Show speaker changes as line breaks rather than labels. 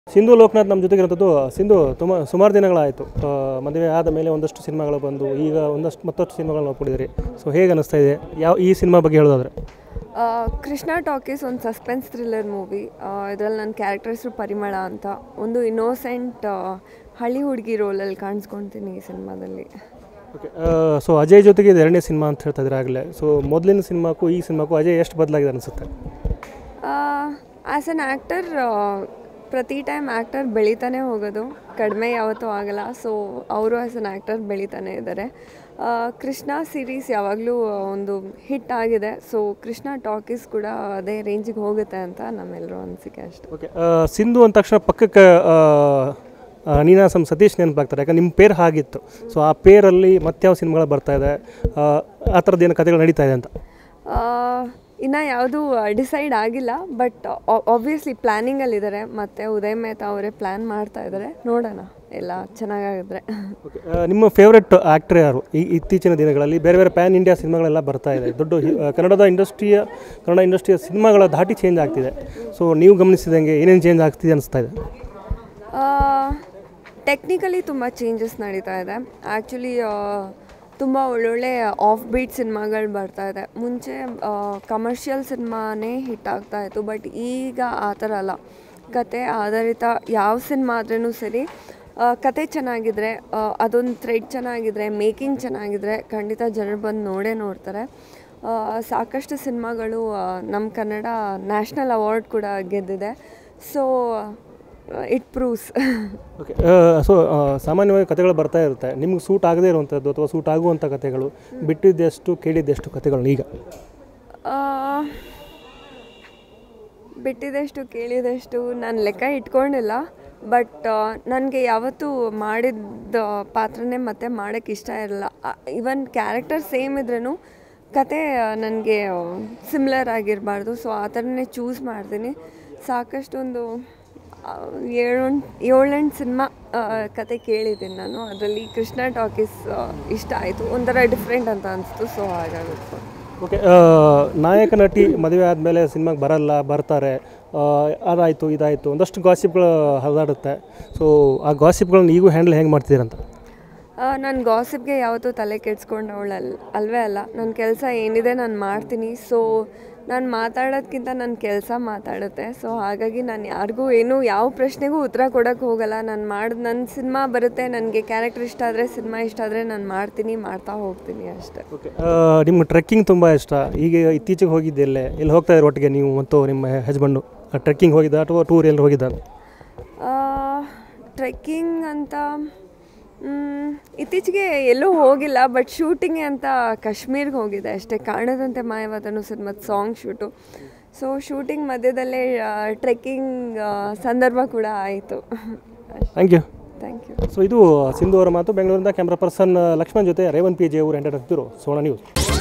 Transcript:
ಸಿಂಧು ಲೋಕನಾಥ್ ನಮ್ಮ ಜೊತೆಗಿರೋಂಥದ್ದು ಸಿಂಧು ತುಂಬ ಸುಮಾರು ದಿನಗಳಾಯಿತು ಮದುವೆ ಆದ ಮೇಲೆ ಒಂದಷ್ಟು ಸಿನಿಮಾಗಳು ಬಂದು ಈಗ ಒಂದಷ್ಟು ಮತ್ತಷ್ಟು ಸಿನಿಮಾಗಳು ನೋಡ್ಕೊಂಡಿದ್ದೀರಿ ಸೊ ಹೇಗೆ ಅನ್ನಿಸ್ತಾ ಇದೆ ಯಾವ ಈ ಸಿನಿಮಾ ಬಗ್ಗೆ ಹೇಳೋದಾದ್ರೆ
ಆ, ಕೃಷ್ಣ ಟಾಕೀಸ್ ಒಂದು ಸಸ್ಪೆನ್ಸ್ ಥ್ರಿಲ್ಲರ್ ಮೂವಿ ಇದರಲ್ಲಿ ನನ್ನ ಕ್ಯಾರೆಕ್ಟರ್ ಹೆಸರು ಪರಿಮಳ ಅಂತ ಒಂದು ಇನ್ನೋಸೆಂಟ್ ಹಳ್ಳಿ ಹುಡುಗಿ ರೋಲಲ್ಲಿ ಕಾಣಿಸ್ಕೊಳ್ತೀನಿ ಈ ಸಿನಿಮಾದಲ್ಲಿ
ಓಕೆ ಸೊ ಅಜಯ್ ಜೊತೆಗೆ ಇದು ಎರಡನೇ ಸಿನಿಮಾ ಅಂತ ಹೇಳ್ತಾ ಇದ್ದಾರೆ ಆಗಲೇ ಸೊ ಮೊದಲಿನ ಸಿನಿಮಾಕ್ಕೂ ಈ ಸಿನಿಮಾಕ್ಕೂ ಅಜಯ್ ಎಷ್ಟು ಬದಲಾಗಿದೆ ಅನಿಸುತ್ತೆ
ಆ್ಯಸ್ ಅನ್ ಆ್ಯಕ್ಟರ್ ಪ್ರತಿ ಟೈಮ್ ಆ್ಯಕ್ಟರ್ ಬೆಳೀತಾನೆ ಹೋಗೋದು ಕಡಿಮೆ ಯಾವತ್ತೂ ಆಗಲ್ಲ ಸೊ ಅವರು ಆ್ಯಸ್ ಅನ್ ಆ್ಯಕ್ಟರ್ ಬೆಳೀತಾನೆ ಇದ್ದಾರೆ ಆ, ಕೃಷ್ಣ ಸೀರೀಸ್ ಯಾವಾಗಲೂ ಒಂದು ಹಿಟ್ ಆಗಿದೆ ಸೊ ಕೃಷ್ಣ ಟಾಕೀಸ್ ಕೂಡ ಅದೇ ರೇಂಜಿಗೆ ಹೋಗುತ್ತೆ ಅಂತ ನಮ್ಮೆಲ್ಲರೂ ಅನಿಸಿಕೆ ಅಷ್ಟೆ
ಓಕೆ ಸಿಂಧು ಅಂದ ತಕ್ಷಣ ಪಕ್ಕಕ್ಕೆ ಆ, ಆ, ನೀನಾಸಂ ಸತೀಶ್ ನೆನಪಾಗ್ತಾರೆ ಯಾಕಂದ್ರೆ ನಿಮ್ಮ ಪೇರ್ ಹಾಗಿತ್ತು ಸೊ ಆ ಪೇರಲ್ಲಿ ಮತ್ಯಾವ ಸಿನಿಮಾಗಳು ಬರ್ತಾ ಇದೆ ಆ, ಆ ಥರದ್ದು ಏನು ಕಥೆಗಳು ನಡೀತಾ ಇದೆ ಅಂತ
ಇನ್ನು ಯಾವುದೂ ಡಿಸೈಡ್ ಆಗಿಲ್ಲ ಬಟ್ ಆಬ್ವಿಯಸ್ಲಿ ಪ್ಲ್ಯಾನಿಂಗಲ್ಲಿದ್ದಾರೆ ಮತ್ತು ಉದಯ್ ಮೆಹ್ತಾ ಅವರೇ ಪ್ಲ್ಯಾನ್ ಮಾಡ್ತಾ ಇದ್ದಾರೆ ನೋಡೋಣ ಎಲ್ಲ ಚೆನ್ನಾಗಾಗಿದ್ರೆ
ಓಕೆ ನಿಮ್ಮ ಫೇವ್ರೆಟ್ ಆ್ಯಕ್ಟರ್ ಯಾರು ಈ ಇತ್ತೀಚಿನ ದಿನಗಳಲ್ಲಿ ಬೇರೆ ಬೇರೆ ಪ್ಯಾನ್ ಇಂಡಿಯಾ ಸಿನಿಮಾಗಳೆಲ್ಲ ಬರ್ತಾ ಇದೆ ದೊಡ್ಡ ಹಿ- ಆ, ಕನ್ನಡದ ಇಂಡಸ್ಟ್ರಿಯ ಕನ್ನಡ ಇಂಡಸ್ಟ್ರಿಯ ಸಿನಿಮಾಗಳ ಧಾಟಿ ಚೇಂಜ್ ಆಗ್ತಿದೆ ಸೊ ನೀವು ಗಮನಿಸಿದಂಗೆ ಏನೇನು ಚೇಂಜ್ ಆಗ್ತಿದೆ ಅನಿಸ್ತಾ ಇದೆ
ಟೆಕ್ನಿಕಲಿ ತುಂಬ ಚೇಂಜಸ್ ನಡೀತಾ ಇದೆ ಆ್ಯಕ್ಚುಲಿ ತುಂಬ ಒಳ್ಳೊಳ್ಳೆ ಆಫ್ ಬೀಟ್ ಸಿನಿಮಾಗಳು ಬರ್ತಾ ಇದೆ ಮುಂಚೆ ಕಮರ್ಷಿಯಲ್ ಸಿನಿಮಾನೇ ಹಿಟ್ ಆಗ್ತಾ ಇತ್ತು ಬಟ್ ಈಗ ಆ ಥರ ಅಲ್ಲ ಕತೆ ಆಧಾರಿತ ಯಾವ ಸಿನಿಮಾ ಆದ್ರೂ ಸರಿ ಆ, ಕತೆ ಚೆನ್ನಾಗಿದ್ರೆ ಆ, ಅದೊಂದು ಥ್ರೆಡ್ ಚೆನ್ನಾಗಿದ್ರೆ ಮೇಕಿಂಗ್ ಚೆನ್ನಾಗಿದ್ರೆ ಖಂಡಿತ ಜನರು ಬಂದು ನೋಡೇ ನೋಡ್ತಾರೆ ಆ, ಸಾಕಷ್ಟು ಸಿನಿಮಾಗಳು ನಮ್ಮ ಕನ್ನಡ ನ್ಯಾಷನಲ್ ಅವಾರ್ಡ್ ಕೂಡ ಗೆದ್ದಿದೆ so it proves
okay so ಸಾಮಾನ್ಯವಾಗಿ ಕಥೆಗಳು ಬರ್ತಾ ಇರುತ್ತೆ ನಿಮ್ಗೆ ಸೂಟ್ ಆಗದೇ ಇರುವಂಥದ್ದು ಅಥವಾ ಸೂಟ್ ಆಗುವಂಥ ಕಥೆಗಳು ಬಿಟ್ಟಿದ್ದೆಷ್ಟು ಕೇಳಿದ್ದೆಷ್ಟು ಕಥೆಗಳು ಈಗ
ಬಿಟ್ಟಿದೆಷ್ಟು ಕೇಳಿದಷ್ಟು ನಾನು ಲೆಕ್ಕ ಇಟ್ಕೊಂಡಿಲ್ಲ ಬಟ್ ನನಗೆ ಯಾವತ್ತೂ ಮಾಡಿದ ಪಾತ್ರನೇ ಮತ್ತೆ ಮಾಡೋಕ್ಕೆ ಇಷ್ಟ ಇರಲ್ಲ ಇವನ್ ಕ್ಯಾರೆಕ್ಟರ್ ಸೇಮ್ ಇದ್ರೂ ಕತೆ ನನಗೆ ಸಿಮ್ಲರ್ ಆಗಿರಬಾರ್ದು ಸೊ ಆ ಥರನೇ ಚೂಸ್ ಮಾಡ್ತೀನಿ ಸಾಕಷ್ಟೊಂದು ಆ, ಏಳೆಂಟು ಏಳೆಂಟು ಸಿನಿಮಾ ಕತೆ ಕೇಳಿದ್ದೀನಿ ನಾನು ಅದರಲ್ಲಿ ಕೃಷ್ಣ ಟಾಕೀಸ್ ಇಷ್ಟ ಆಯಿತು ಒಂಥರ ಡಿಫ್ರೆಂಟ್ ಅಂತ ಅನಿಸ್ತು ಸೊ ಹಾಗಾಗುತ್ತೆ
ಓಕೆ ನಾಯಕ ನಟಿ ಮದುವೆ ಆದಮೇಲೆ ಸಿನಿಮಾಗೆ ಬರಲ್ಲ ಬರ್ತಾರೆ ಆ, ಅದಾಯಿತು ಇದಾಯಿತು ಒಂದಷ್ಟು ಗಾಸಿಪ್ಗಳು ಹರಿದಾಡುತ್ತೆ ಸೊ ಆ ಗಾಸಿಪ್ಗಳನ್ನ ಈಗೂ ಹ್ಯಾಂಡಲ್ ಹೆಂಗೆ ಮಾಡ್ತಿದ್ದೀರಂತ
ನಾನು ಗಾಸಿಪ್ಗೆ ಯಾವತ್ತೂ ತಲೆ ಕೆಡ್ಸ್ಕೊಂಡವಳು ಅಲ್ ಅಲ್ವೇ ಅಲ್ಲ ನನ್ನ ಕೆಲಸ ಏನಿದೆ ನಾನು ಮಾಡ್ತೀನಿ ಸೊ ನಾನು ಮಾತಾಡೋದ್ಕಿಂತ ನನ್ನ ಕೆಲಸ ಮಾತಾಡುತ್ತೆ ಸೊ ಹಾಗಾಗಿ ನಾನು ಯಾರಿಗೂ ಏನೂ ಯಾವ ಪ್ರಶ್ನೆಗೂ ಉತ್ತರ ಕೊಡೋಕ್ಕೆ ಹೋಗಲ್ಲ ನಾನು ಮಾಡಿ ನನ್ನ ಸಿನಿಮಾ ಬರುತ್ತೆ ನನಗೆ ಕ್ಯಾರೆಕ್ಟರ್ ಇಷ್ಟ ಆದರೆ ಸಿನಿಮಾ ಇಷ್ಟ ಆದರೆ ನಾನು ಮಾಡ್ತೀನಿ ಮಾಡ್ತಾ ಹೋಗ್ತೀನಿ ಅಷ್ಟೇ
ಓಕೆ ನಿಮ್ಗೆ ಟ್ರೆಕ್ಕಿಂಗ್ ತುಂಬ ಇಷ್ಟ ಈಗ ಇತ್ತೀಚೆಗೆ ಹೋಗಿದ್ದೆಲ್ಲೇ ಎಲ್ಲಿ ಹೋಗ್ತಾ ಇರೋ ಒಟ್ಟಿಗೆ ನೀವು ಮತ್ತು ನಿಮ್ಮ ಹಸ್ಬೆಂಡು ಟ್ರೆಕ್ಕಿಂಗ್ ಹೋಗಿದ್ದ ಅಥವಾ ಟೂರ್ ಎಲ್ಲಿ ಹೋಗಿದ್ದ
ಟ್ರೆಕ್ಕಿಂಗ್ ಅಂತ ಮ್, ಇತ್ತೀಚೆಗೆ ಎಲ್ಲೂ ಹೋಗಿಲ್ಲ ಬಟ್ ಶೂಟಿಂಗ್ಗೆ ಅಂತ ಕಾಶ್ಮೀರ್ಗೆ ಹೋಗಿದೆ ಅಷ್ಟೇ ಕಾಣದಂತೆ ಮಾಯವಾದನು ಸಿನಿಮಾದ ಸಾಂಗ್ ಶೂಟು ಸೊ ಶೂಟಿಂಗ್ ಮಧ್ಯದಲ್ಲೇ ಟ್ರೆಕ್ಕಿಂಗ್ ಸಂದರ್ಭ ಕೂಡ ಆಯಿತು
thank you
thank you
so ಇದು ಸಿಂಧು ಅವರ ಮಾತು ಬೆಂಗಳೂರಿಂದ ಕ್ಯಾಮ್ರಾ ಪರ್ಸನ್ ಲಕ್ಷ್ಮಣ್ ಜೊತೆ ರೇವಂತ್ ಪಿ ಜೆ ಅವರು ಎಂಟರ್ ಆಗ್ತಿರೋ ಸೋಣ ನ್ಯೂಸ್